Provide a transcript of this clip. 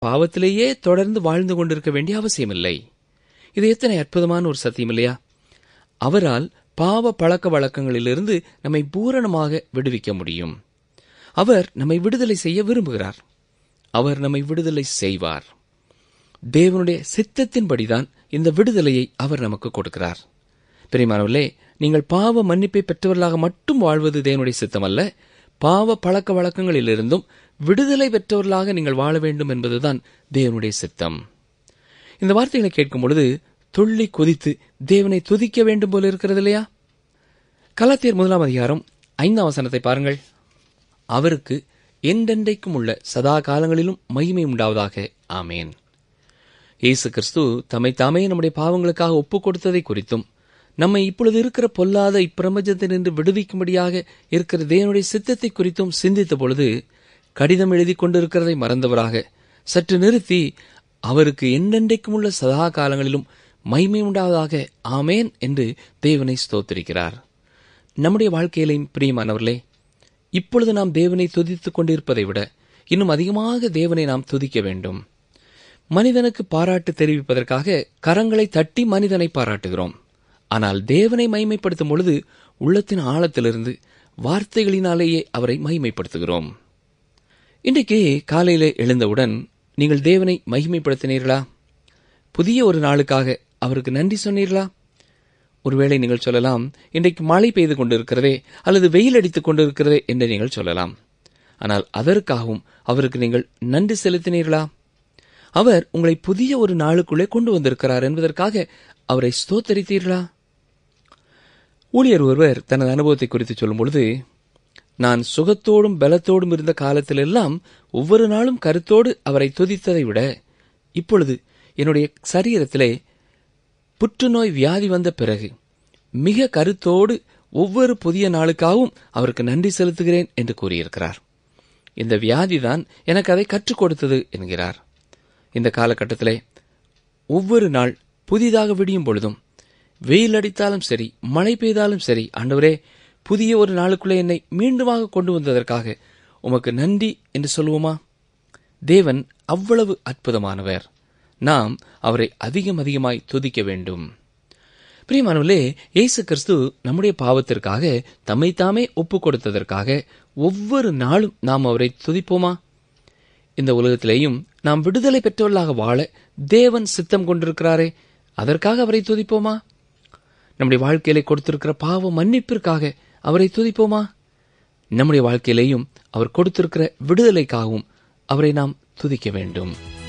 பாவத்திலேயே தொடர்ந்து வாழ்ந்து கொண்டிருக்க வேண்டிய அவசியமில்லை இது எத்தனை அற்புதமான ஒரு சத்தியம் இல்லையா அவரால் பாவ பழக்க வழக்கங்களிலிருந்து நம்மை பூரணமாக விடுவிக்க முடியும் அவர் நம்மை விடுதலை செய்ய விரும்புகிறார் அவர் நம்மை விடுதலை செய்வார் தேவனுடைய சித்தத்தின்படிதான் இந்த விடுதலையை அவர் நமக்கு கொடுக்கிறார் பெரியமானவர்களே நீங்கள் பாவ மன்னிப்பை பெற்றவர்களாக மட்டும் வாழ்வது தேவனுடைய சித்தம் அல்ல பாவ பழக்க வழக்கங்களிலிருந்தும் விடுதலை பெற்றவர்களாக நீங்கள் வாழ வேண்டும் என்பதுதான் தேவனுடைய சித்தம் இந்த வார்த்தைகளை கேட்கும் பொழுது துள்ளி கொதித்து தேவனை துதிக்க வேண்டும் போல இருக்கிறது இல்லையா கலாத்தியர் முதலாம் அதிகாரம் ஐந்தாம் வசனத்தை பாருங்கள் அவருக்கு என்றென்றைக்கும் உள்ள சதா காலங்களிலும் மகிமை உண்டாவதாக ஆமேன் இயேசு கிறிஸ்து தம்மை தாமே நம்முடைய பாவங்களுக்காக ஒப்புக் கொடுத்ததை குறித்தும் நம்மை இப்பொழுது இருக்கிற பொல்லாத இப்பிரபஞ்சத்தினின்று விடுவிக்கும்படியாக இருக்கிற தேவனுடைய சித்தத்தை குறித்தும் சிந்தித்த பொழுது கடிதம் எழுதி கொண்டிருக்கிறதை மறந்தவராக சற்று நிறுத்தி அவருக்கு என்றென்றைக்கும் உள்ள சதா காலங்களிலும் மகிமை உண்டாவதாக ஆமேன் என்று தேவனை ஸ்தோத்திரிக்கிறார் நம்முடைய வாழ்க்கையிலையும் பிரியமானவர்களே இப்பொழுது நாம் தேவனை துதித்துக் கொண்டிருப்பதை விட இன்னும் அதிகமாக தேவனை நாம் துதிக்க வேண்டும் மனிதனுக்கு பாராட்டு தெரிவிப்பதற்காக கரங்களை தட்டி மனிதனை பாராட்டுகிறோம் ஆனால் தேவனை மைமைப்படுத்தும் பொழுது உள்ளத்தின் ஆழத்திலிருந்து வார்த்தைகளினாலேயே அவரை மைமைப்படுத்துகிறோம் இன்றைக்கு காலையிலே எழுந்தவுடன் நீங்கள் தேவனை மகிமைப்படுத்தினீர்களா புதிய ஒரு நாளுக்காக அவருக்கு நன்றி சொன்னீர்களா ஒருவேளை நீங்கள் சொல்லலாம் இன்றைக்கு மழை பெய்து கொண்டிருக்கிறதே அல்லது வெயில் அடித்துக் கொண்டிருக்கிறதே என்று நீங்கள் சொல்லலாம் ஆனால் அதற்காகவும் அவருக்கு நீங்கள் நன்றி செலுத்தினீர்களா அவர் உங்களை புதிய ஒரு நாளுக்குள்ளே கொண்டு வந்திருக்கிறார் என்பதற்காக அவரை ஸ்தோத்தரித்தீர்களா ஊழியர் ஒருவர் தனது அனுபவத்தை குறித்து சொல்லும் பொழுது நான் சுகத்தோடும் பலத்தோடும் இருந்த காலத்திலெல்லாம் ஒவ்வொரு நாளும் கருத்தோடு அவரை துதித்ததை விட இப்பொழுது என்னுடைய சரீரத்திலே புற்றுநோய் வியாதி வந்த பிறகு மிக கருத்தோடு ஒவ்வொரு புதிய நாளுக்காகவும் அவருக்கு நன்றி செலுத்துகிறேன் என்று கூறியிருக்கிறார் இந்த வியாதிதான் எனக்கு அதை கற்றுக் கொடுத்தது என்கிறார் இந்த காலகட்டத்திலே ஒவ்வொரு நாள் புதிதாக விடியும் பொழுதும் வெயில் அடித்தாலும் சரி மழை பெய்தாலும் சரி ஆண்டவரே புதிய ஒரு நாளுக்குள்ளே என்னை மீண்டுமாக கொண்டு வந்ததற்காக உமக்கு நன்றி என்று சொல்லுவோமா தேவன் அவ்வளவு அற்புதமானவர் நாம் அவரை அதிகம் அதிகமாய் துதிக்க வேண்டும் பிரியமானவர்களே இயேசு கிறிஸ்து நம்முடைய பாவத்திற்காக தம்மை தாமே ஒப்புக் கொடுத்ததற்காக ஒவ்வொரு நாளும் நாம் அவரை துதிப்போமா இந்த உலகத்திலேயும் நாம் விடுதலை பெற்றவர்களாக வாழ தேவன் சித்தம் கொண்டிருக்கிறாரே அதற்காக அவரை துதிப்போமா நம்முடைய வாழ்க்கையிலே கொடுத்திருக்கிற பாவ மன்னிப்பிற்காக அவரை துதிப்போமா நம்முடைய வாழ்க்கையிலேயும் அவர் கொடுத்திருக்கிற விடுதலைக்காகவும் அவரை நாம் துதிக்க வேண்டும்